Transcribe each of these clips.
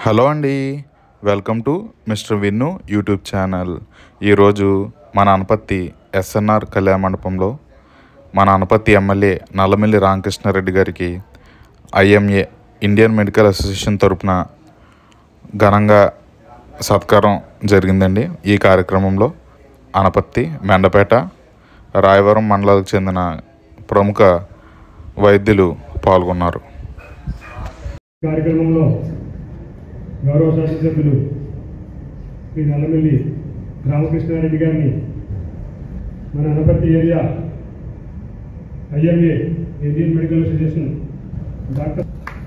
hello అండి welcome to mister Vinnu YouTube channel ఈరోజు మన అనపత్తి ఎస్ఎన్ఆర్ కళ్యాణ మండపంలో మన అనపత్తి ఎమ్మెల్యే నల్లమిల్లి రామకృష్ణారెడ్డి గారికి ఐఎంఏ ఇండియన్ మెడికల్ అసోసియేషన్ తరపున ఘనంగా సత్కారం జరిగిందండి ఈ కార్యక్రమంలో అనపత్తి మెండపేట రాయవరం మండలాలకు చెందిన ప్రముఖ వైద్యులు పాల్గొన్నారు కార్యక్రమంలో గౌరవ శాసనసభ్యులు శ్రీ నల్లమిల్లి రామకృష్ణారెడ్డి గారిని మన Anaparthi area IMA Indian medical association doctor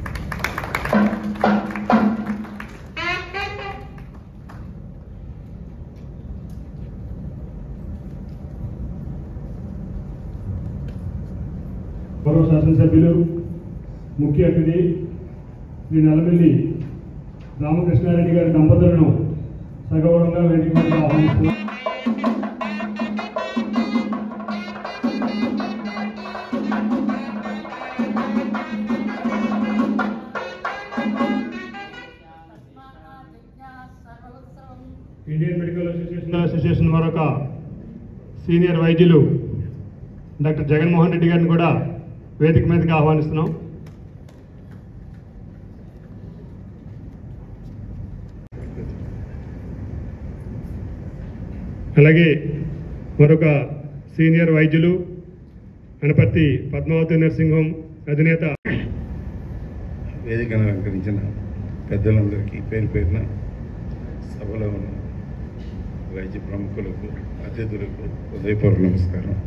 గౌరవ శాసనసభ్యులు ముఖ్య అతిథి శ్రీ నల్లమిల్లి రామకృష్ణారెడ్డి గారి దంపతులను సగౌరవంగా వేదిక మీద ఆహ్వానిస్తున్నాం ఇండియన్ మెడికల్ అసోసియేషన్ అసోసియేషన్ మరొక సీనియర్ వైద్యులు డాక్టర్ జగన్మోహన్ రెడ్డి గారిని కూడా వేదిక మీదకి ఆహ్వానిస్తున్నాం అలాగే మరొక సీనియర్ వైద్యులు గణపతి పద్మావతి నర్సింగ్ హోమ్ అధినేత వేదికను అలంకరించిన పెద్దలందరికీ పేరు పేరున సభలో ఉన్న వైద్య ప్రముఖులకు అతిథులకు హృదయపూర్వక నమస్కారం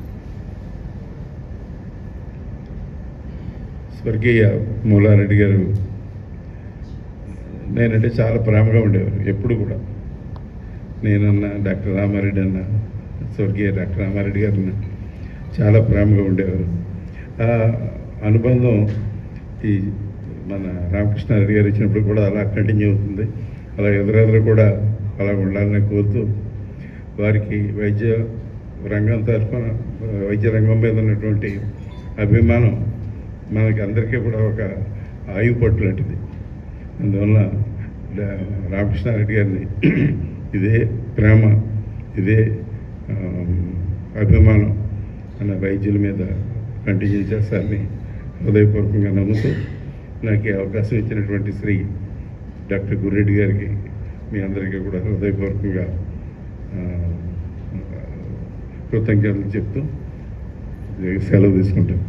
స్వర్గీయ మూలారెడ్డి గారు నేనంటే చాలా ప్రేమగా ఉండేవారు ఎప్పుడు కూడా నేనన్నా డాక్టర్ రామారెడ్డి అన్న స్వర్గీయ డాక్టర్ రామారెడ్డి గారిని చాలా ప్రేమగా ఉండేవారు ఆ అనుబంధం ఈ మన రామకృష్ణారెడ్డి గారు ఇచ్చినప్పుడు కూడా అలా కంటిన్యూ అవుతుంది అలా ఎదురెదురు కూడా అలా ఉండాలని కోరుతూ వారికి వైద్య రంగం తరఫున వైద్య రంగం మీద ఉన్నటువంటి అభిమానం మనకి అందరికీ కూడా ఒక ఆయువు పట్టు లాంటిది అందువల్ల డా- రామకృష్ణారెడ్డి గారిని ఇదే ప్రేమ ఇదే ఆ, అభిమానం అన్న వైద్యుల మీద కంటిన్యూ చేస్తారని హృదయపూర్వకంగా నమ్ముతూ నాకు ఈ అవకాశం ఇచ్చినటువంటి శ్రీ డాక్టర్ గుర్రెడ్డి గారికి మీ అందరికీ కూడా హృదయపూర్వకంగా ఆ, కృతజ్ఞతలు చెప్తూ సెలవు తీసుకుంటాను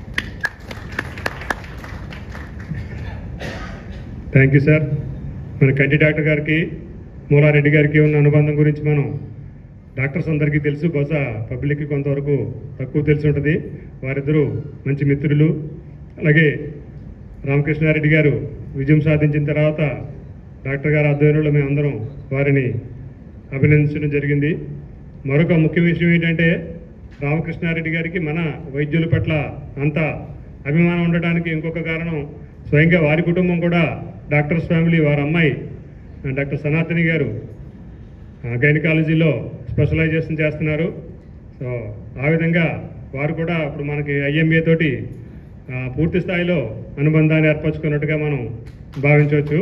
థ్యాంక్ యూ సార్ మన కంటి డాక్టర్ గారికి మూలారెడ్డి గారికి ఉన్న అనుబంధం గురించి మనం డాక్టర్స్ అందరికీ తెలుసు బహుశా పబ్లిక్కి కొంతవరకు తక్కువ తెలిసి ఉంటుంది వారిద్దరూ మంచి మిత్రులు అలాగే రామకృష్ణారెడ్డి గారు విజయం సాధించిన తర్వాత డాక్టర్ గారి ఆధ్వర్యంలో మేమందరం వారిని అభినందించడం జరిగింది మరొక ముఖ్య విషయం ఏంటంటే రామకృష్ణారెడ్డి గారికి మన వైద్యుల పట్ల అంత అభిమానం ఉండటానికి ఇంకొక కారణం స్వయంగా వారి కుటుంబం కూడా డాక్టర్స్ ఫ్యామిలీ వారి అమ్మాయి డాక్టర్ సనాతని గారు గైనకాలజీలో స్పెషలైజేషన్ చేస్తున్నారు సో ఆ విధంగా వారు కూడా ఇప్పుడు మనకి ఐఎంఏ తోటి ఆ, పూర్తి స్థాయిలో అనుబంధాన్ని ఏర్పరచుకున్నట్టుగా మనం భావించవచ్చు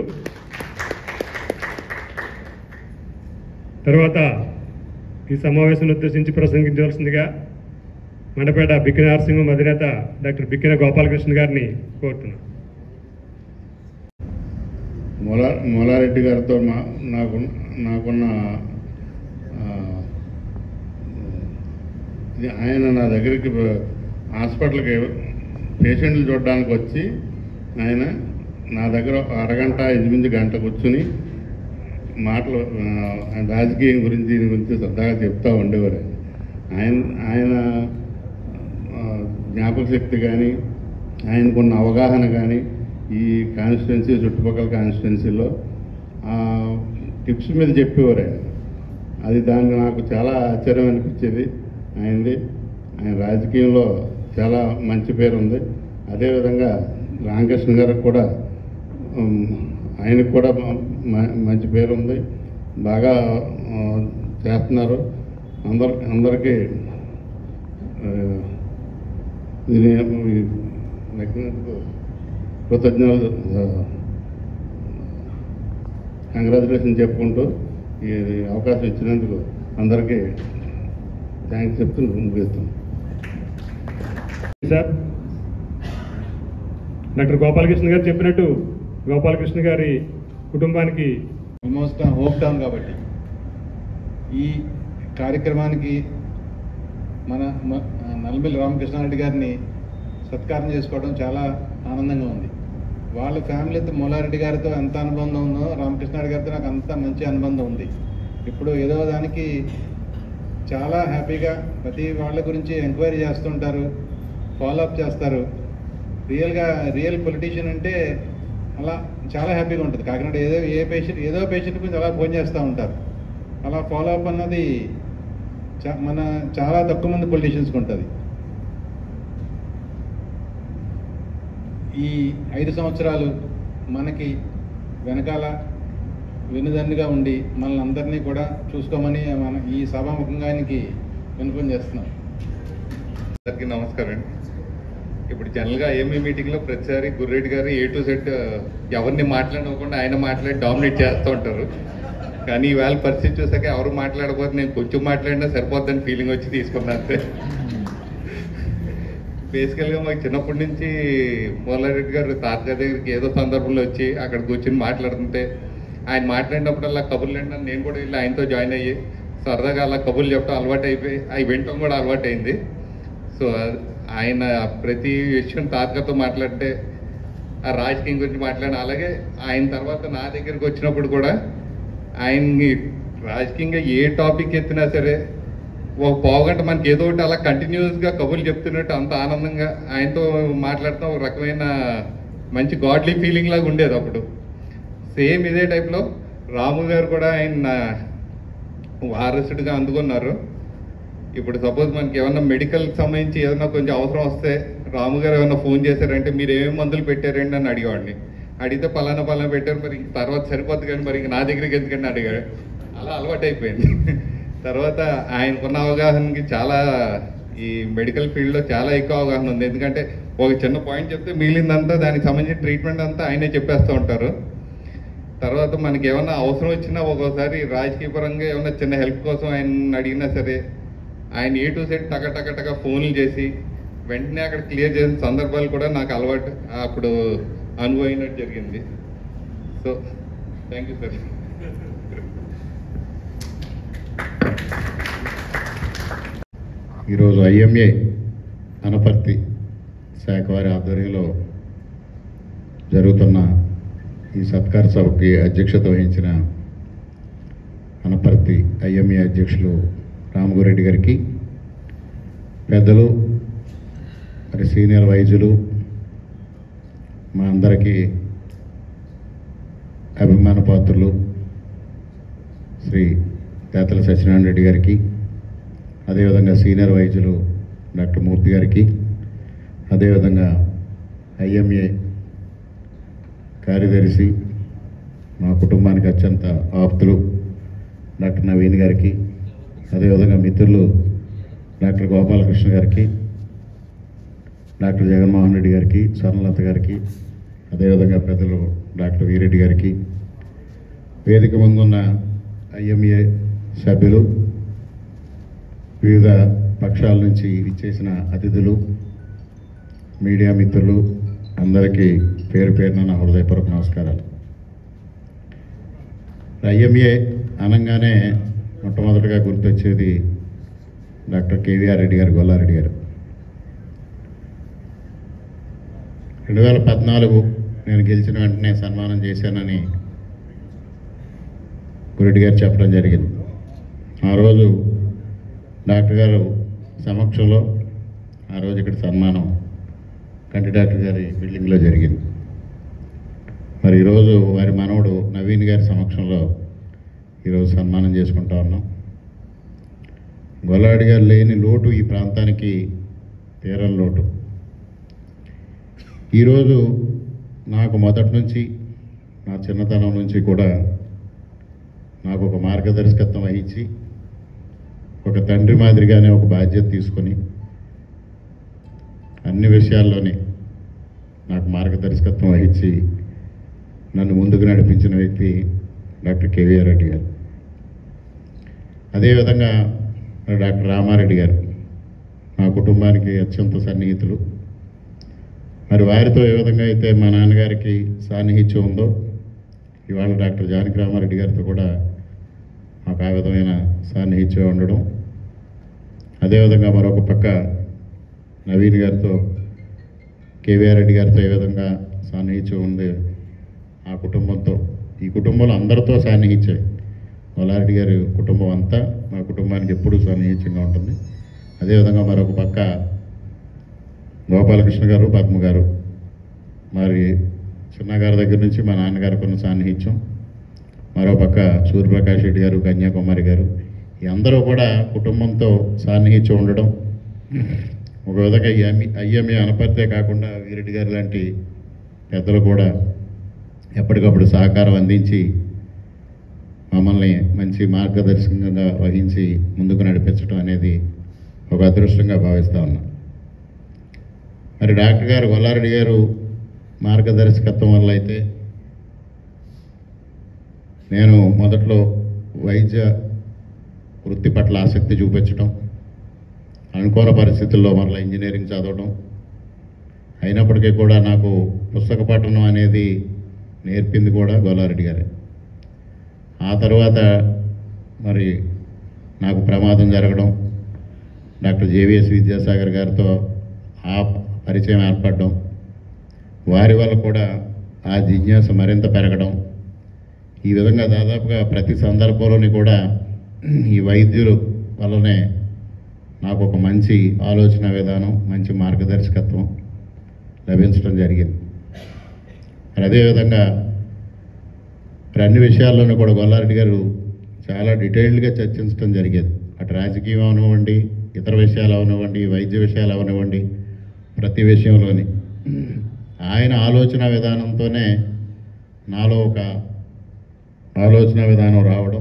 తర్వాత ఈ సమావేశం ఉద్దేశించి ప్రసంగించవలసిందిగా మండపేట బిక్కిన నరసింహం అధినేత డాక్టర్ బిక్కిన గోపాలకృష్ణ గారిని కోరుతున్నాను మొలా మొలారెడ్డి గారితో మా నాకు నాకున్న ఆ, ఇది ఆయన నా దగ్గరికి ప- హాస్పిటల్కి పేషెంట్లు చూడడానికి వచ్చి ఆయన నా దగ్గర ఒక అరగంట ఎనిమిది గంట కూర్చుని మాటలు ఆ, ఆయన రాజకీయం గురించి దీని గురించి శ్రద్ధగా చెప్తూ ఉండేవారు ఆయన ఆయన ఆ, జ్ఞాపక శక్తి కానీ ఆయనకున్న అవగాహన కానీ ఈ కాన్స్టిట్యున్సీ చుట్టుపక్కల కాన్స్టిట్యున్సీలో టిప్స్ మీద చెప్పేవారు ఆయన అది దాన్ని నాకు చాలా ఆశ్చర్యం అనిపించేది ఆయనది ఆయన రాజకీయంలో చాలా మంచి పేరు ఉంది అదేవిధంగా రామకృష్ణ గారికి కూడా ఉమ్, ఆయనకు కూడా మ- మ- మంచి పేరు ఉంది బాగా ఆ, చేస్తున్నారు అందరు అందరికీ ఆ, దీని ఈ లెక్కనందుకు కృతజ్ఞతలు ఆ, కంగ్రాచులేషన్ చెప్పుకుంటూ ఈ అవకాశం ఇచ్చినందుకు అందరికీ థ్యాంక్స్ చెప్తూ ముగిస్తాం సార్ డాక్టర్ గోపాలకృష్ణ గారు చెప్పినట్టు గోపాలకృష్ణ గారి కుటుంబానికి ఆల్మోస్ట్ హోప్ టౌన్ కాబట్టి ఈ కార్యక్రమానికి మన మ- నల్లమిల్లి రామకృష్ణారెడ్డి గారిని సత్కారం చేసుకోవడం చాలా ఆనందంగా ఉంది వాళ్ళ ఫ్యామిలీతో మూలారెడ్డి గారితో ఎంత అనుబంధం ఉందో రామకృష్ణారెడ్డి గారితో నాకు అంత మంచి అనుబంధం ఉంది ఇప్పుడు ఏదో దానికి చాలా హ్యాపీగా ప్రతి వాళ్ళ గురించి ఎంక్వైరీ చేస్తుంటారు ఫాలోఅప్ చేస్తారు రియల్గా రియల్ పొలిటీషియన్ అంటే అలా చాలా హ్యాపీగా ఉంటుంది కాకినాడ ఏదో ఏ పేషెంట్ ఏదో పేషెంట్ గురించి అలా ఫోన్ చేస్తూ ఉంటారు అలా ఫాలో అప్ అన్నది చా- మన చాలా తక్కువ మంది పొలిటీషియన్స్కి ఉంటుంది ఈ ఐదు సంవత్సరాలు మనకి వెనకాల వెనుదన్నుగా ఉండి మనల్ని అందరినీ కూడా చూసుకోమని మన ఈ సభాముఖంగా ఆయనకి వినపం చేస్తున్నాం అందరికీ నమస్కారం అండి ఇప్పుడు జనరల్గా ఏఎంఏ మీటింగ్లో ప్రతిసారి గుర్రెడ్డి గారు ఏ టు సెట్ ఎవరిని మాట్లాడకుండా ఆయన మాట్లాడి డామినేట్ చేస్తూ ఉంటారు కానీ ఈవేళ పరిస్థితి చూసాక ఎవరు మాట్లాడకపోతే నేను కొంచెం మాట్లాడినా సరిపోద్దని ఫీలింగ్ వచ్చి తీసుకున్నాను అంతే బేసికల్గా మాకు చిన్నప్పటి నుంచి మూలారెడ్డి గారు తాతగారి దగ్గరికి ఏదో సందర్భంలో వచ్చి అక్కడ కూర్చొని మాట్లాడుతుంటే ఆయన మాట్లాడినప్పుడల్లా కబుర్లు ఏంటని నేను కూడా వెళ్ళి ఆయనతో జాయిన్ అయ్యి సరదాగా అలా కబుర్లు చెప్పడం అలవాటు అయిపోయి అవి వినటం కూడా అలవాటు అయింది సో ఆయన ప్రతి విషయం తాతగారితో మాట్లాడితే ఆ రాజకీయం గురించి మాట్లాడిన అలాగే ఆయన తర్వాత నా దగ్గరికి వచ్చినప్పుడు కూడా ఆయన్ని రాజకీయంగా ఏ టాపిక్ ఎత్తినా సరే ఒక పావుగంట మనకి ఏదో ఒకటి అలా కంటిన్యూస్గా కబుర్లు చెప్తున్నట్టు అంత ఆనందంగా ఆయనతో మాట్లాడటం ఒక రకమైన మంచి గాడ్లీ ఫీలింగ్ లాగా ఉండేది అప్పుడు సేమ్ ఇదే టైప్లో రాము గారు కూడా ఆయన వారసుడిగా అందుకున్నారు ఇప్పుడు సపోజ్ మనకి ఏమన్నా మెడికల్కి సంబంధించి ఏదైనా కొంచెం అవసరం వస్తే రాము గారు ఏమన్నా ఫోన్ చేశారంటే మీరు ఏమేమి మందులు పెట్టారండి అని అడిగేవాడిని అడిగితే పలానా పలానా పెట్టారు మరి తర్వాత సరిపోద్ది కానీ మరి ఇంక నా దగ్గరికి ఎందుకంటే అడిగాడు అలా అలవాటు అయిపోయింది తర్వాత ఆయనకున్న అవగాహనకి చాలా ఈ మెడికల్ ఫీల్డ్లో చాలా ఎక్కువ అవగాహన ఉంది ఎందుకంటే ఒక చిన్న పాయింట్ చెప్తే మిగిలిందంతా దానికి సంబంధించిన ట్రీట్మెంట్ అంతా ఆయనే చెప్పేస్తూ ఉంటారు తర్వాత మనకి ఏమన్నా అవసరం వచ్చినా ఒక్కోసారి రాజకీయ పరంగా ఏమన్నా చిన్న హెల్ప్ కోసం ఆయన అడిగినా సరే ఆయన ఏ టు సెట్ టక టక టక ఫోన్లు చేసి వెంటనే అక్కడ క్లియర్ చేసిన సందర్భాలు కూడా నాకు అలవాటు అప్పుడు అనుభవినట్టు జరిగింది సో థ్యాంక్ యూ సార్ ఈరోజు ఐఎంఏ అనపర్తి శాఖ వారి ఆధ్వర్యంలో జరుగుతున్న ఈ సత్కార సభకి అధ్యక్షత వహించిన అనపర్తి ఐఎంఏ అధ్యక్షులు రామగురెడ్డి గారికి పెద్దలు మరి సీనియర్ వైద్యులు మా అందరికీ అభిమాన పాత్రులు శ్రీ తేతల సత్యనారాయణ రెడ్డి గారికి అదేవిధంగా సీనియర్ వైద్యులు డాక్టర్ మూర్తి గారికి అదేవిధంగా ఐఎంఏ కార్యదర్శి మా కుటుంబానికి అత్యంత ఆప్తులు డాక్టర్ నవీన్ గారికి అదేవిధంగా మిత్రులు డాక్టర్ గోపాలకృష్ణ గారికి డాక్టర్ జగన్మోహన్ రెడ్డి గారికి స్వర్ణలత గారికి అదేవిధంగా పెద్దలు డాక్టర్ వీరెడ్డి గారికి వేదిక ముందున్న ఐఎంఏ సభ్యులు వివిధ పక్షాల నుంచి ఇచ్చేసిన అతిథులు మీడియా మిత్రులు అందరికీ పేరు పేరున నా హృదయపూర్వక నమస్కారాలు ఐఎంఏ అనగానే మొట్టమొదటిగా గుర్తొచ్చేది డాక్టర్ కేవీఆర్ రెడ్డి గారు గొల్లారెడ్డి గారు రెండు వేల పద్నాలుగు నేను గెలిచిన వెంటనే సన్మానం చేశానని గురెడ్డి గారు చెప్పడం జరిగింది ఆ రోజు డాక్టర్ గారు సమక్షంలో ఆ రోజు ఇక్కడ సన్మానం కంటి డాక్టర్ గారి బిల్డింగ్లో జరిగింది మరి ఈరోజు వారి మనవడు నవీన్ గారి సమక్షంలో ఈరోజు సన్మానం చేసుకుంటా ఉన్నాం గొల్లాడి గారు లేని లోటు ఈ ప్రాంతానికి తీరని లోటు ఈరోజు నాకు మొదటి నుంచి నా చిన్నతనం నుంచి కూడా నాకు ఒక మార్గదర్శకత్వం వహించి ఒక తండ్రి మాదిరిగానే ఒక బాధ్యత తీసుకొని అన్ని విషయాల్లోనే నాకు మార్గదర్శకత్వం వహించి నన్ను ముందుకు నడిపించిన వ్యక్తి డాక్టర్ కేవీఆర్ రెడ్డి గారు అదేవిధంగా మరి డాక్టర్ రామారెడ్డి గారు మా కుటుంబానికి అత్యంత సన్నిహితులు మరి వారితో ఏ విధంగా అయితే మా నాన్నగారికి సాన్నిహిత్యం ఉందో ఇవాళ డాక్టర్ జానకి రామారెడ్డి గారితో కూడా మాకు ఆ విధమైన సాన్నిహిత్యం ఉండడం అదేవిధంగా మరొక పక్క నవీన్ గారితో కేవీఆర్ రెడ్డి గారితో ఏ విధంగా సాన్నిహిత్యం ఉంది ఆ కుటుంబంతో ఈ కుటుంబంలో అందరితో సాన్నిహిత్యం మల్లారెడ్డి గారి కుటుంబం అంతా మా కుటుంబానికి ఎప్పుడూ సాన్నిహిత్యంగా ఉంటుంది అదేవిధంగా మరొక పక్క గోపాలకృష్ణ గారు పద్మ గారు మరి చిన్నగారి దగ్గర నుంచి మా నాన్నగారికి ఉన్న సాన్నిహిత్యం మరో పక్క సూర్యప్రకాష్ రెడ్డి గారు కన్యాకుమారి గారు ఈ అందరూ కూడా కుటుంబంతో సాన్నిహిత్యం ఉండడం ఒక విధంగా ఈ అమ్మి అయ్యమ్మి అనపర్తే కాకుండా వీరెడ్డి గారు లాంటి పెద్దలు కూడా ఎప్పటికప్పుడు సహకారం అందించి మమ్మల్ని మంచి మార్గదర్శకంగా వహించి ముందుకు నడిపించడం అనేది ఒక అదృష్టంగా భావిస్తా ఉన్నా మరి డాక్టర్ గారు గొల్లారెడ్డి గారు మార్గదర్శకత్వం వల్ల అయితే నేను మొదట్లో వైద్య వృత్తి పట్ల ఆసక్తి చూపించడం అనుకోని పరిస్థితుల్లో మరలా ఇంజనీరింగ్ చదవడం అయినప్పటికీ కూడా నాకు పుస్తక పఠనం అనేది నేర్పింది కూడా గోలారెడ్డి గారే ఆ తర్వాత మరి నాకు ప్రమాదం జరగడం డాక్టర్ జేవిఎస్ విద్యాసాగర్ గారితో ఆ పరిచయం ఏర్పడడం వారి వల్ల కూడా ఆ జిజ్ఞాస మరింత పెరగడం ఈ విధంగా దాదాపుగా ప్రతి సందర్భంలోని కూడా ఈ వైద్యులు వల్లనే నాకు ఒక మంచి ఆలోచన విధానం మంచి మార్గదర్శకత్వం లభించడం జరిగింది మరి అదేవిధంగా మరి అన్ని విషయాల్లోనూ కూడా గొల్లారెడ్డి గారు చాలా డీటెయిల్డ్గా చర్చించడం జరిగేది అటు రాజకీయం అవనివ్వండి ఇతర విషయాలు అవనివ్వండి వైద్య విషయాలు అవనివ్వండి ప్రతి విషయంలోని ఆయన ఆలోచన విధానంతోనే నాలో ఒక ఆలోచన విధానం రావడం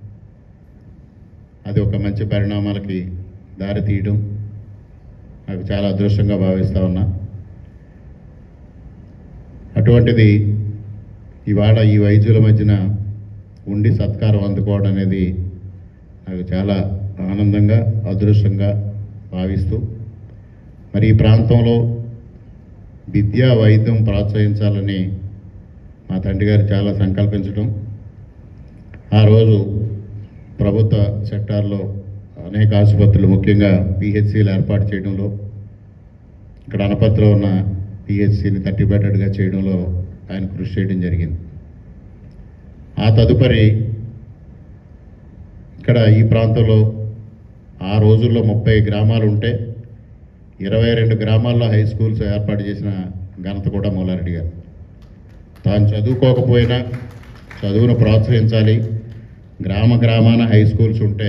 అది ఒక మంచి పరిణామాలకి దారి తీయడం నాకు చాలా అదృష్టంగా భావిస్తా ఉన్నా అటువంటిది ఇవాళ ఈ వైద్యుల మధ్యన ఉండి సత్కారం అందుకోవడం అనేది నాకు చాలా ఆనందంగా అదృష్టంగా భావిస్తూ మరి ఈ ప్రాంతంలో విద్యా వైద్యం ప్రోత్సహించాలని మా తండ్రి గారు చాలా సంకల్పించడం ఆ రోజు ప్రభుత్వ సెక్టార్లో అనేక ఆసుపత్రులు ముఖ్యంగా పిహెచ్సిలు ఏర్పాటు చేయడంలో ఇక్కడ అనపత్రిలో ఉన్న పిహెచ్సిని థర్టీ బెడెడ్గా చేయడంలో ఆయన కృషి చేయడం జరిగింది ఆ తదుపరి ఇక్కడ ఈ ప్రాంతంలో ఆ రోజుల్లో ముప్పై గ్రామాలు ఉంటే ఇరవై రెండు గ్రామాల్లో హై స్కూల్స్ ఏర్పాటు చేసిన ఘనత కూడా మూలారెడ్డి గారు తాను చదువుకోకపోయినా చదువును ప్రోత్సహించాలి గ్రామ గ్రామాన హై స్కూల్స్ ఉంటే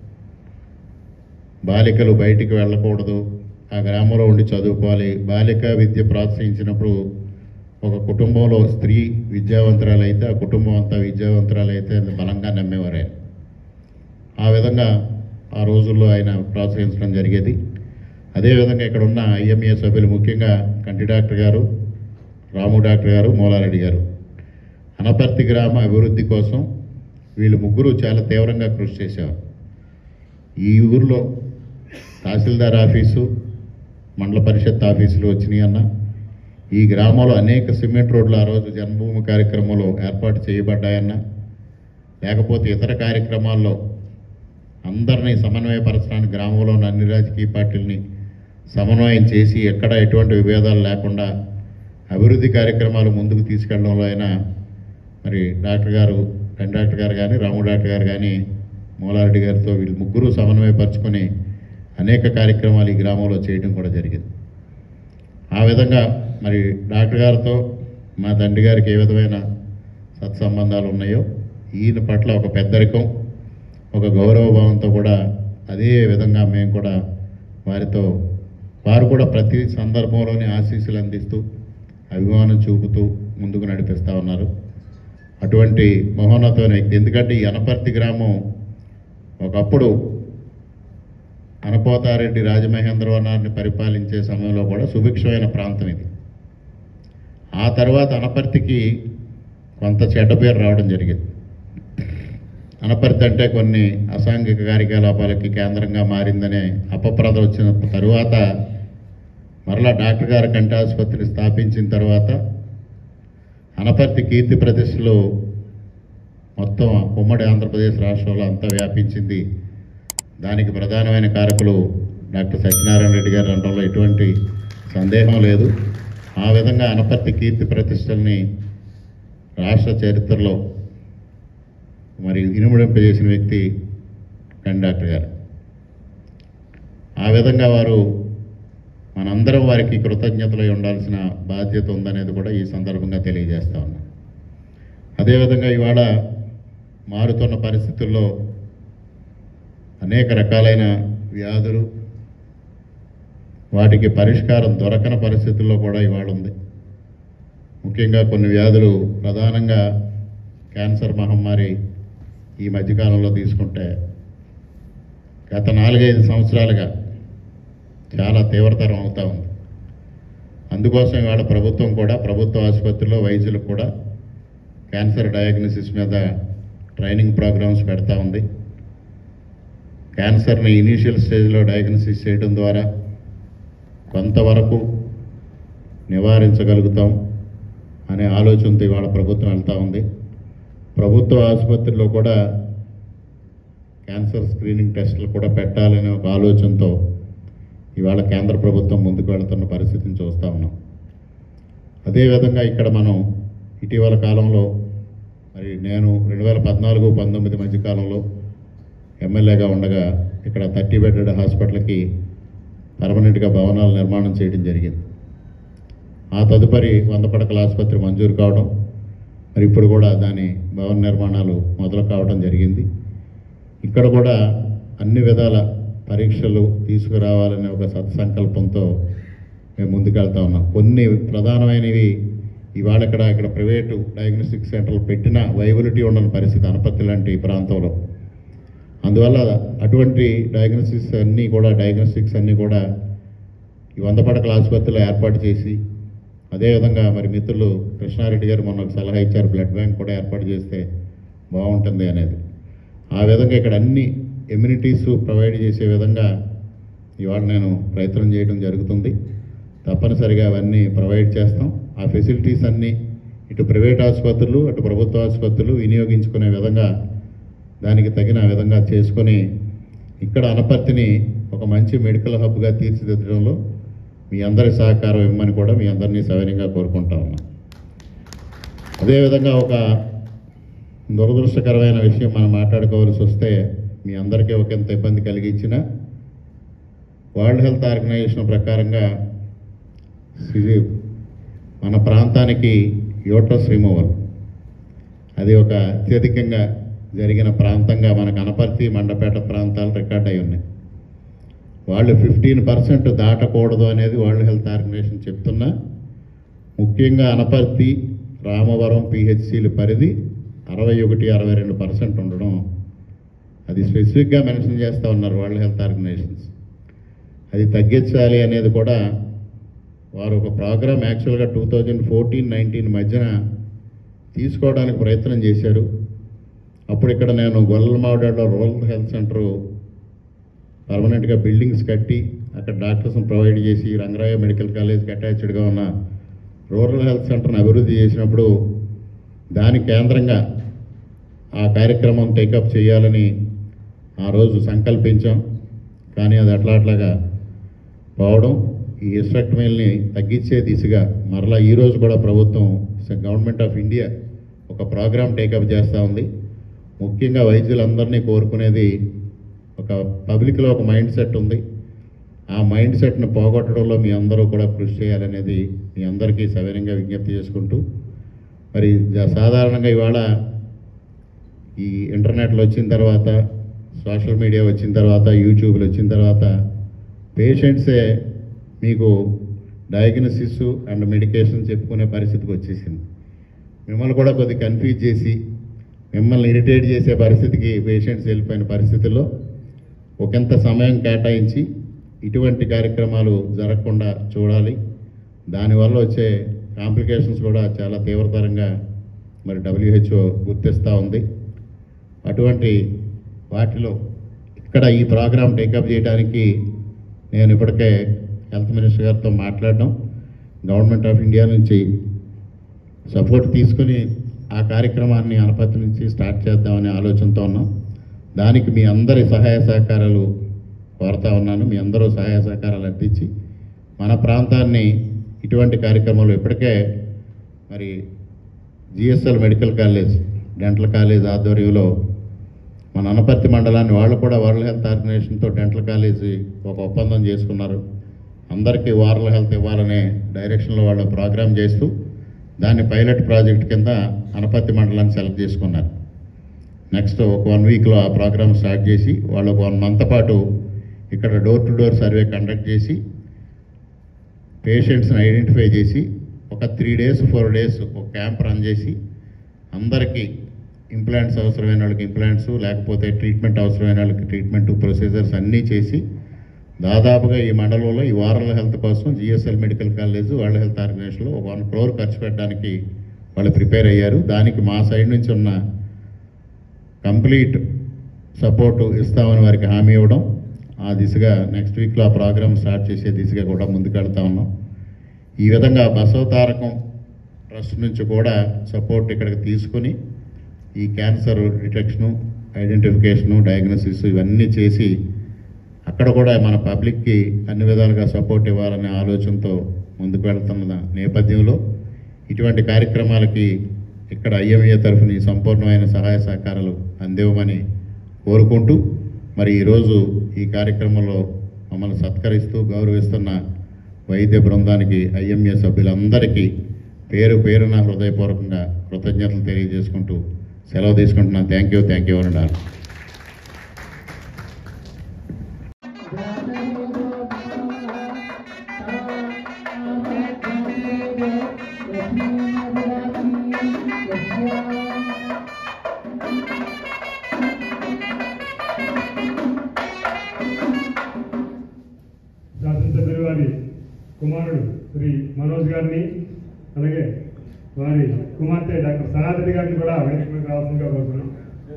బాలికలు బయటికి వెళ్ళకూడదు ఆ గ్రామంలో ఉండి చదువుకోవాలి బాలిక విద్య ప్రోత్సహించినప్పుడు ఒక కుటుంబంలో స్త్రీ విద్యావంతురాలు అయితే ఆ కుటుంబం అంతా విద్యావంతురాలు అయితే అది బలంగా నమ్మేవారు ఆయన ఆ విధంగా ఆ రోజుల్లో ఆయన ప్రోత్సహించడం జరిగేది అదేవిధంగా ఇక్కడ ఉన్న ఐఎంఏ సభ్యులు ముఖ్యంగా కంటి డాక్టర్ గారు రాము డాక్టర్ గారు మూలారెడ్డి గారు అనపర్తి గ్రామ అభివృద్ధి కోసం వీళ్ళు ముగ్గురు చాలా తీవ్రంగా కృషి చేశారు ఈ ఊర్లో తహసీల్దార్ ఆఫీసు మండల పరిషత్ ఆఫీసులు వచ్చినాయి అన్న ఈ గ్రామంలో అనేక సిమెంట్ రోడ్లు ఆ రోజు జన్మభూమి కార్యక్రమంలో ఏర్పాటు చేయబడ్డాయన్న లేకపోతే ఇతర కార్యక్రమాల్లో అందరినీ సమన్వయపరచడానికి గ్రామంలో ఉన్న అన్ని రాజకీయ పార్టీలని సమన్వయం చేసి ఎక్కడ ఎటువంటి విభేదాలు లేకుండా అభివృద్ధి కార్యక్రమాలు ముందుకు తీసుకెళ్లడంలో అయినా మరి డాక్టర్ గారు పెన్ డాక్టర్ గారు కానీ రాము డాక్టర్ గారు కానీ మూలారెడ్డి గారితో వీళ్ళు ముగ్గురు సమన్వయపరుచుకొని అనేక కార్యక్రమాలు ఈ గ్రామంలో చేయడం కూడా జరిగింది ఆ విధంగా మరి డాక్టర్ గారితో మా తండ్రి గారికి ఏ విధమైన సత్సంబంధాలు ఉన్నాయో ఈయన పట్ల ఒక పెద్దరికం ఒక గౌరవ భావంతో కూడా అదే విధంగా మేము కూడా వారితో వారు కూడా ప్రతి సందర్భంలోనే ఆశీస్సులు అందిస్తూ అభిమానం చూపుతూ ముందుకు నడిపిస్తూ ఉన్నారు అటువంటి మహోన్నతమైన వ్యక్తి ఎందుకంటే ఈ అనపర్తి గ్రామం ఒకప్పుడు అనపోతారెడ్డి రాజమహేంద్రవనాన్ని పరిపాలించే సమయంలో కూడా సుభిక్షమైన ప్రాంతం ఇది ఆ తర్వాత అనపర్తికి కొంత చెడ్డ పేరు రావడం జరిగింది అనపర్తి అంటే కొన్ని అసాంఘిక కార్యకలాపాలకి కేంద్రంగా మారిందనే అపప్రద వచ్చిన తరువాత మరలా డాక్టర్ గారి కంటి ఆసుపత్రి స్థాపించిన తర్వాత అనపర్తి కీర్తి ప్రతిష్టలు మొత్తం ఉమ్మడి ఆంధ్రప్రదేశ్ రాష్ట్రంలో అంతా వ్యాపించింది దానికి ప్రధానమైన కారకులు డాక్టర్ సత్యనారాయణ రెడ్డి గారు అనడంలో ఎటువంటి సందేహం లేదు ఆ విధంగా అనపర్తి కీర్తి ప్రతిష్టల్ని రాష్ట్ర చరిత్రలో మరి ఇనుముడింపజేసిన వ్యక్తి కండాక్టర్ గారు ఆ విధంగా వారు మనందరం వారికి కృతజ్ఞతలై ఉండాల్సిన బాధ్యత ఉందనేది కూడా ఈ సందర్భంగా తెలియజేస్తా ఉన్నాను అదేవిధంగా ఇవాళ మారుతున్న పరిస్థితుల్లో అనేక రకాలైన వ్యాధులు వాటికి పరిష్కారం దొరకని పరిస్థితుల్లో కూడా ఇవాళ ఉంది ముఖ్యంగా కొన్ని వ్యాధులు ప్రధానంగా క్యాన్సర్ మహమ్మారి ఈ మధ్యకాలంలో తీసుకుంటే గత నాలుగైదు సంవత్సరాలుగా చాలా తీవ్రతరం అవుతా ఉంది అందుకోసం ఇవాళ ప్రభుత్వం కూడా ప్రభుత్వ ఆసుపత్రిలో వైద్యులకు కూడా క్యాన్సర్ డయాగ్నోసిస్ మీద ట్రైనింగ్ ప్రోగ్రామ్స్ పెడతా ఉంది క్యాన్సర్ని ఇనీషియల్ స్టేజ్లో డయాగ్నోసిస్ చేయడం ద్వారా కొంతవరకు నివారించగలుగుతాం అనే ఆలోచనతో ఇవాళ ప్రభుత్వం వెళ్తూ ఉంది ప్రభుత్వ ఆసుపత్రిలో కూడా క్యాన్సర్ స్క్రీనింగ్ టెస్టులు కూడా పెట్టాలనే ఒక ఆలోచనతో ఇవాళ కేంద్ర ప్రభుత్వం ముందుకు వెళుతున్న పరిస్థితిని చూస్తూ ఉన్నాం అదేవిధంగా ఇక్కడ మనం ఇటీవల కాలంలో మరి నేను రెండు వేల పద్నాలుగు పంతొమ్మిది మధ్య కాలంలో ఎమ్మెల్యేగా ఉండగా ఇక్కడ థర్టీ బెడెడ్ హాస్పిటల్కి పర్మనెంట్గా భవనాలు నిర్మాణం చేయడం జరిగింది ఆ తదుపరి వంద పడకల ఆసుపత్రి మంజూరు కావడం మరి ఇప్పుడు కూడా దాని భవన నిర్మాణాలు మొదలు కావడం జరిగింది ఇక్కడ కూడా అన్ని విధాల పరీక్షలు తీసుకురావాలనే ఒక సత్సంకల్పంతో మేము ముందుకెళ్తా ఉన్నాం కొన్ని ప్రధానమైనవి ఇవాళ ఇక్కడ ఇక్కడ ప్రైవేటు డయాగ్నోస్టిక్ సెంటర్లు పెట్టిన వైబిలిటీ ఉండని పరిస్థితి అనపత్తి లాంటి ప్రాంతంలో అందువల్ల అటువంటి డయాగ్నోసిస్ అన్నీ కూడా డయాగ్నోస్టిక్స్ అన్నీ కూడా ఈ వంద పడకల ఆసుపత్రిలో ఏర్పాటు చేసి అదేవిధంగా మరి మిత్రులు కృష్ణారెడ్డి గారు మొన్న ఒక సలహా ఇచ్చారు బ్లడ్ బ్యాంక్ కూడా ఏర్పాటు చేస్తే బాగుంటుంది అనేది ఆ విధంగా ఇక్కడ అన్ని ఎమ్యూనిటీస్ ప్రొవైడ్ చేసే విధంగా ఇవాళ నేను ప్రయత్నం చేయడం జరుగుతుంది తప్పనిసరిగా అవన్నీ ప్రొవైడ్ చేస్తాం ఆ ఫెసిలిటీస్ అన్నీ ఇటు ప్రైవేట్ ఆసుపత్రులు అటు ప్రభుత్వ ఆసుపత్రులు వినియోగించుకునే విధంగా దానికి తగిన విధంగా చేసుకొని ఇక్కడ అనపర్తిని ఒక మంచి మెడికల్ హబ్గా తీర్చిదిద్దడంలో మీ అందరి సహకారం ఇవ్వమని కూడా మీ అందరినీ సవినయంగా కోరుకుంటా ఉన్నాం అదేవిధంగా ఒక దురదృష్టకరమైన విషయం మనం మాట్లాడుకోవాల్సి వస్తే మీ అందరికీ ఒక ఎంత ఇబ్బంది కలిగించిన వరల్డ్ హెల్త్ ఆర్గనైజేషన్ ప్రకారంగా ఇది మన ప్రాంతానికి యూట్రస్ రిమూవల్ అది ఒక అత్యధికంగా జరిగిన ప్రాంతంగా మనకు అనపర్తి మండపేట ప్రాంతాలు రికార్డ్ అయి ఉన్నాయి వాళ్ళు ఫిఫ్టీన్ పర్సెంట్ దాటకూడదు అనేది వరల్డ్ హెల్త్ ఆర్గనైజేషన్ చెప్తున్నా ముఖ్యంగా అనపర్తి రామవరం పిహెచ్సిల పరిధి అరవై ఒకటి అరవై రెండు పర్సెంట్ ఉండడం అది స్పెసిఫిక్గా మెన్షన్ చేస్తూ ఉన్నారు వరల్డ్ హెల్త్ ఆర్గనైజేషన్స్ అది తగ్గించాలి అనేది కూడా వారు ఒక ప్రోగ్రామ్ యాక్చువల్గా టూ థౌజండ్ ఫోర్టీన్ నైన్టీన్ మధ్యన తీసుకోవడానికి ప్రయత్నం చేశారు అప్పుడు ఇక్కడ నేను గొల్లమావిడలో రూరల్ హెల్త్ సెంటర్ పర్మనెంట్గా బిల్డింగ్స్ కట్టి అక్కడ డాక్టర్స్ని ప్రొవైడ్ చేసి రంగరాయ మెడికల్ కాలేజ్కి అటాచ్డ్గా ఉన్న రూరల్ హెల్త్ సెంటర్ని అభివృద్ధి చేసినప్పుడు దాని కేంద్రంగా ఆ కార్యక్రమం టేకప్ చేయాలని ఆ రోజు సంకల్పించాం కానీ అది అట్లా అట్లాగా పోవడం ఈ హిస్టెక్టమీల్ని తగ్గించే దిశగా మరలా ఈ రోజు కూడా ప్రభుత్వం గవర్నమెంట్ ఆఫ్ ఇండియా ఒక ప్రోగ్రామ్ టేకప్ చేస్తూ ఉంది ముఖ్యంగా వైద్యులందరినీ కోరుకునేది ఒక పబ్లిక్లో ఒక మైండ్ సెట్ ఉంది ఆ మైండ్ సెట్ను పోగొట్టడంలో మీ అందరూ కూడా కృషి చేయాలనేది మీ అందరికీ సవినయంగా విజ్ఞప్తి చేసుకుంటూ మరి జ- సాధారణంగా ఇవాళ ఈ ఇంటర్నెట్లో వచ్చిన తర్వాత సోషల్ మీడియా వచ్చిన తర్వాత యూట్యూబ్లు వచ్చిన తర్వాత పేషెంట్సే మీకు డయాగ్నోసిస్ అండ్ మెడికేషన్ చెప్పుకునే పరిస్థితికి వచ్చేసింది మిమ్మల్ని కూడా కొద్ది కన్ఫ్యూజ్ చేసి మిమ్మల్ని ఇరిటేట్ చేసే పరిస్థితికి పేషెంట్స్ వెళ్ళిపోయిన పరిస్థితుల్లో ఒకంత సమయం కేటాయించి ఇటువంటి కార్యక్రమాలు జరగకుండా చూడాలి దానివల్ల వచ్చే కాంప్లికేషన్స్ కూడా చాలా తీవ్రతరంగా మరి డబ్ల్యూహెచ్ఓ గుర్తిస్తూ ఉంది అటువంటి వాటిలో ఇక్కడ ఈ ప్రోగ్రాం టేకప్ చేయడానికి నేను ఇప్పటికే హెల్త్ మినిస్టర్ గారితో మాట్లాడడం గవర్నమెంట్ ఆఫ్ ఇండియా నుంచి సపోర్ట్ తీసుకుని ఆ కార్యక్రమాన్ని అనపతి నుంచి స్టార్ట్ చేద్దామనే ఆలోచనతో ఉన్నాం దానికి మీ అందరి సహాయ సహకారాలు కోరుతా ఉన్నాను మీ అందరూ సహాయ సహకారాలు అందించి మన ప్రాంతాన్ని ఇటువంటి కార్యక్రమాలు ఇప్పటికే మరి GSL medical college dental college ఆధ్వర్యంలో మన అనపర్తి మండలాన్ని వాళ్ళు కూడా వరల్డ్ హెల్త్ ఆర్గనైజేషన్తో డెంటల్ కాలేజీ ఒక ఒప్పందం చేసుకున్నారు అందరికీ ఓరల్ హెల్త్ ఇవ్వాలనే డైరెక్షన్లో వాళ్ళు ప్రోగ్రామ్ చేస్తూ దాన్ని పైలట్ ప్రాజెక్ట్ కింద అనపర్తి మండలాన్ని సెలెక్ట్ చేసుకున్నారు నెక్స్ట్ ఒక వన్ వీక్లో ఆ ప్రోగ్రామ్ స్టార్ట్ చేసి వాళ్ళు ఒక వన్ మంత్ పాటు ఇక్కడ door to door survey conduct చేసి పేషెంట్స్ని ఐడెంటిఫై చేసి ఒక త్రీ డేస్ ఫోర్ డేస్ ఒక క్యాంప్ రన్ చేసి అందరికీ ఇంప్లాంట్స్ అవసరమైన వాళ్ళకి ఇంప్లాంట్స్ లేకపోతే ట్రీట్మెంట్ అవసరమైన వాళ్ళకి ట్రీట్మెంట్ ప్రొసీజర్స్ అన్నీ చేసి దాదాపుగా ఈ మండలంలో ఈ వారల్ హెల్త్ కోసం GSL medical college world health ఆర్గనైజేషన్లో ఒక వన్ క్రోర్ ఖర్చు పెట్టడానికి వాళ్ళు ప్రిపేర్ అయ్యారు దానికి మా సైడ్ నుంచి ఉన్న కంప్లీట్ సపోర్టు ఇస్తామని వారికి హామీ ఇవ్వడం ఆ దిశగా నెక్స్ట్ వీక్లో ఆ ప్రోగ్రామ్ స్టార్ట్ చేసే దిశగా కూడా ముందుకెళ్తా ఉన్నాం ఈ విధంగా బసవతారకం ట్రస్ట్ నుంచి కూడా సపోర్ట్ ఇక్కడికి తీసుకొని ఈ క్యాన్సర్ డిటెక్షను ఐడెంటిఫికేషను డయాగ్నోసిస్ ఇవన్నీ చేసి అక్కడ కూడా మన పబ్లిక్కి అన్ని విధాలుగా సపోర్ట్ ఇవ్వాలనే ఆలోచనతో ముందుకు వెళ్తున్న నేపథ్యంలో ఇటువంటి కార్యక్రమాలకి ఇక్కడ ఐఎంఏ తరఫున ఈ సంపూర్ణమైన సహాయ సహకారాలు అందివ్వమని కోరుకుంటూ మరి ఈరోజు ఈ కార్యక్రమంలో మమ్మల్ని సత్కరిస్తూ గౌరవిస్తున్న వైద్య బృందానికి ఐఎంఏ సభ్యులందరికీ పేరు పేరున హృదయపూర్వకంగా కృతజ్ఞతలు తెలియజేసుకుంటూ సెలవు తీసుకుంటున్నాను థ్యాంక్ యూ థ్యాంక్ యూ అన్నారు శాసనసభ్యులు వారి కుమారుడు శ్రీ మనోజ్ గారిని అలాగే వారి కుమార్తె డాక్టర్ సనాతని గారిని కూడా వేదిక మీద రావాల్సిందిగా కోరుతున్నాం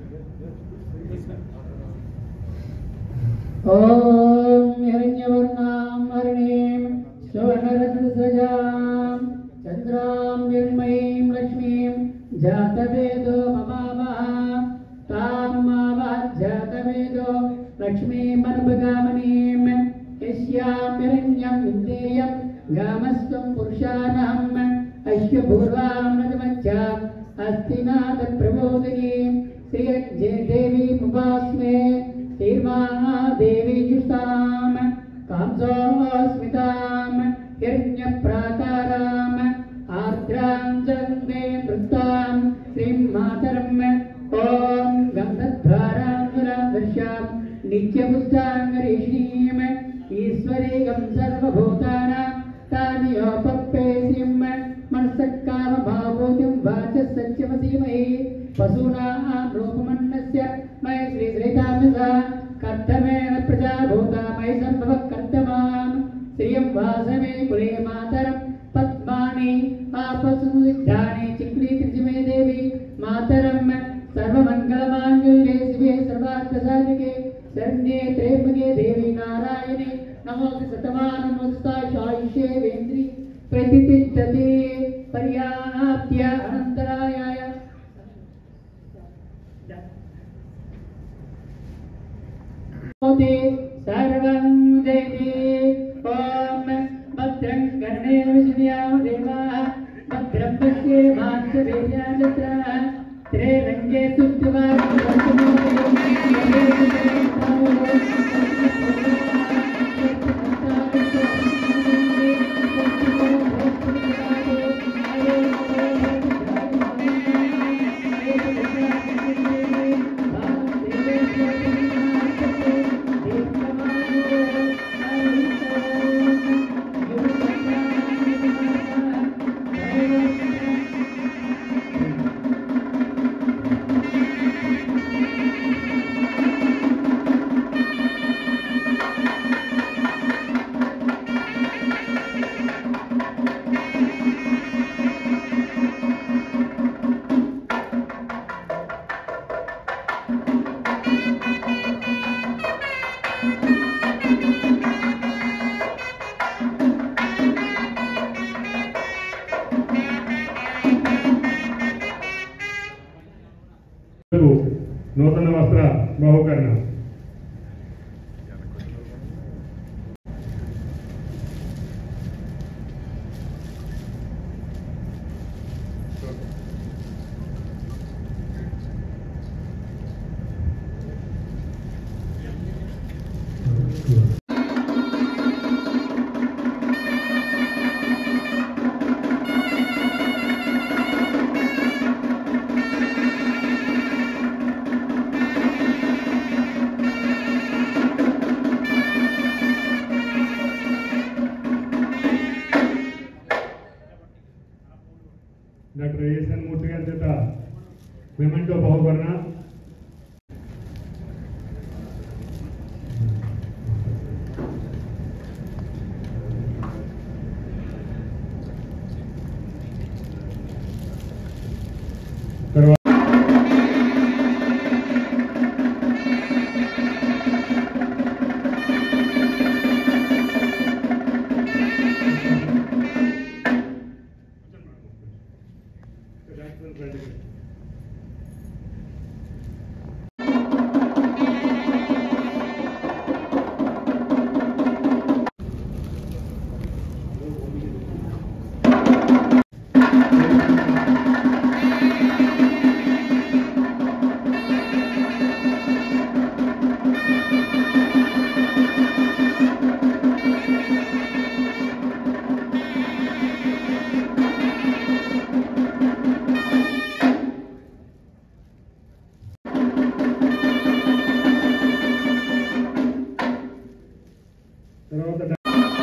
ॐ हिरण्यवर्णां हरिणीं सुवर्णरत्नसृजां चन्द्रां निर्मयीं लक्ष्मीं जातवेदो ममावः तां मावः जातवेदो लक्ष्मीमनुपगामनीं यस्यां हिरण्यं विन्देयं गामस्त्वं पुरुषानहम् अश्वपूर्वां नदमध्याम् अस्तिनाथप्रबोधिनीं श्रियज्ञे देवीमुपास्मे श्रीर्मादेवी जुष्टां कांसोऽस्मितां हिरण्यप्राकाराम् आर्द्रां चन्दे नृत्तां श्रीं मातरम् ॐ गन्धद्वाराङ्गुरां दर्शां नित्यपुष्टाङ्गरीषीम् ईश्वरीगं सर्वभूतानां तानियोपप्पेसिं मनसक्कामभावोतिं वाचः सत्यमसीमहि पशूनां रूपमन्नस्य मय श्रीश्रीतामिसा कर्तमेन प्रजाभूता मयि सम्भवः कर्तमान् श्रियं वासमे कुले मातरं पद्मानि आपसुसिद्धानि चिक्लीत्रिजिमे देवी मातरं सर्वमङ्गलमाङ्गल्ये शिवे सर्वार्थसाधिके शरण्ये त्र्यम्बके देवी नारायणे नमोऽस्तु शतमानमोस्ताशायुष्ये वेन्द्रि प्रतिष्ठते पर्याप्त्य अनन्तरायाय होते सर्वं जयते ॐ भद्रं कर्णेन विष्णुयां देवाः भद्रं पश्ये मांसवेद्याजत्राः त्रिरङ्गे నూతన వస్త్ర బహుకరణ డాక్టర్ ఏఎస్ఎన్ మూర్తి గారి చేత మెమెంటో బహుకరణ తర్వాత తర్వాత డా-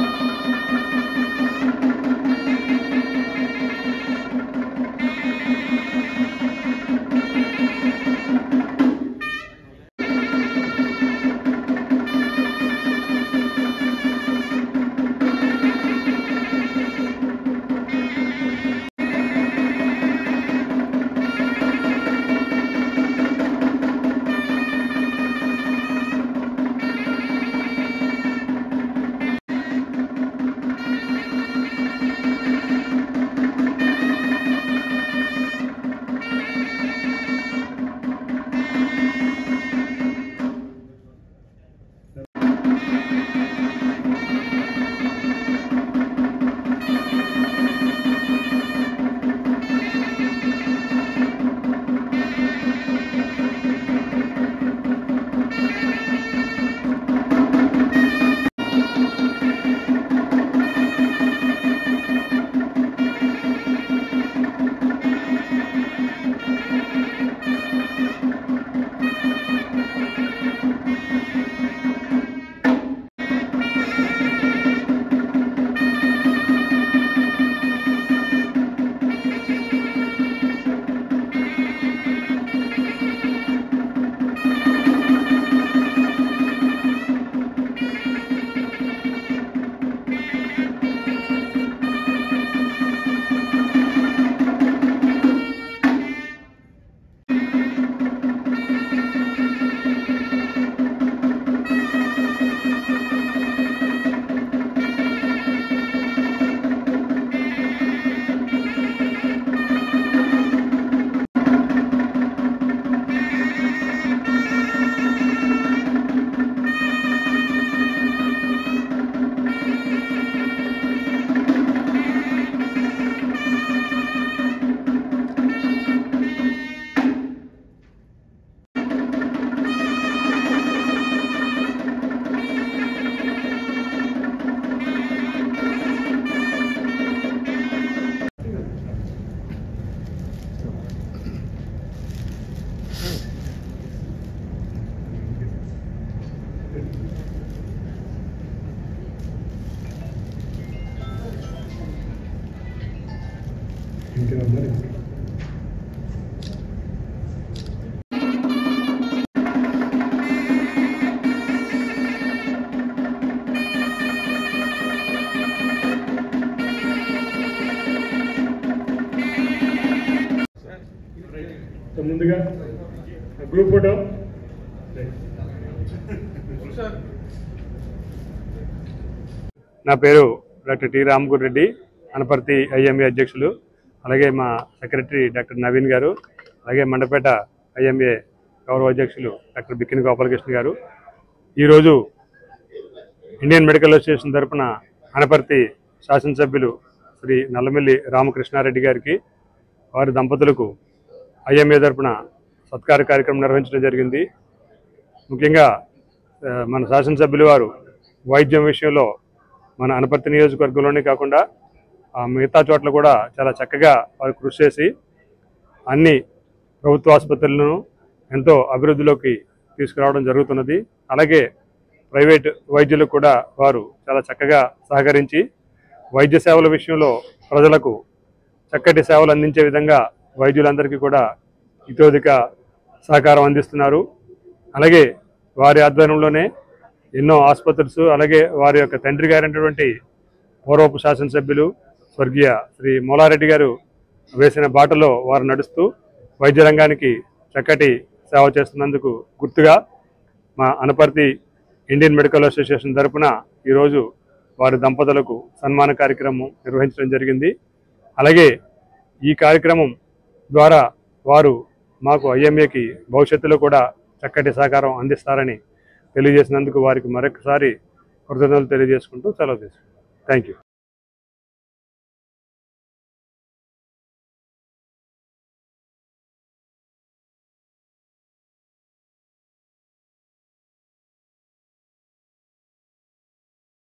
ఇంకా మరి సో ముందుగా గ్రూప్ ఫోటో నా పేరు doctor T Ramaguru Reddy Anaparthi IMA అధ్యక్షులు అలాగే మా సెక్రటరీ డాక్టర్ నవీన్ గారు అలాగే మండపేట ఐఎంఏ గౌరవ అధ్యక్షులు డాక్టర్ బిక్కిన గోపాలకృష్ణ గారు ఈరోజు ఇండియన్ మెడికల్ అసోసియేషన్ తరపున అనపర్తి శాసనసభ్యులు శ్రీ నల్లమిల్లి రామకృష్ణారెడ్డి గారికి వారి దంపతులకు ఐఎంఏ తరపున సత్కార కార్యక్రమం నిర్వహించడం జరిగింది ముఖ్యంగా ఆ, మన శాసనసభ్యులు వారు వైద్యం విషయంలో మన అనపర్తి నియోజకవర్గంలోనే కాకుండా ఆ, మిగతా చోట్ల కూడా చాలా చక్కగా వారు కృషి చేసి అన్ని ప్రభుత్వ ఆసుపత్రులను ఎంతో అభివృద్ధిలోకి తీసుకురావడం జరుగుతున్నది అలాగే ప్రైవేట్ వైద్యులకు కూడా వారు చాలా చక్కగా సహకరించి వైద్య సేవల విషయంలో ప్రజలకు చక్కటి సేవలు అందించే విధంగా వైద్యులందరికీ కూడా ఇతోధిక సహకారం అందిస్తున్నారు అలాగే వారి ఆధ్వర్యంలోనే ఎన్నో ఆసుపత్రులు అలాగే వారి యొక్క తండ్రి గారైనటువంటి పూర్వపు శాసనసభ్యులు స్వర్గీయ శ్రీ మూలారెడ్డి గారు వేసిన బాటలో వారు నడుస్తూ వైద్య రంగానికి చక్కటి సేవ చేస్తున్నందుకు గుర్తుగా మా అనపర్తి ఇండియన్ మెడికల్ అసోసియేషన్ తరపున ఈరోజు వారి దంపతులకు సన్మాన కార్యక్రమం నిర్వహించడం జరిగింది అలాగే ఈ కార్యక్రమం ద్వారా వారు మాకు ఐఎంఏకి భవిష్యత్తులో కూడా చక్కటి సహకారం అందిస్తారని తెలియజేసినందుకు వారికి మరొకసారి కృతజ్ఞతలు తెలియజేసుకుంటూ సెలవు తీసుకుంటాం థ్యాంక్ యూ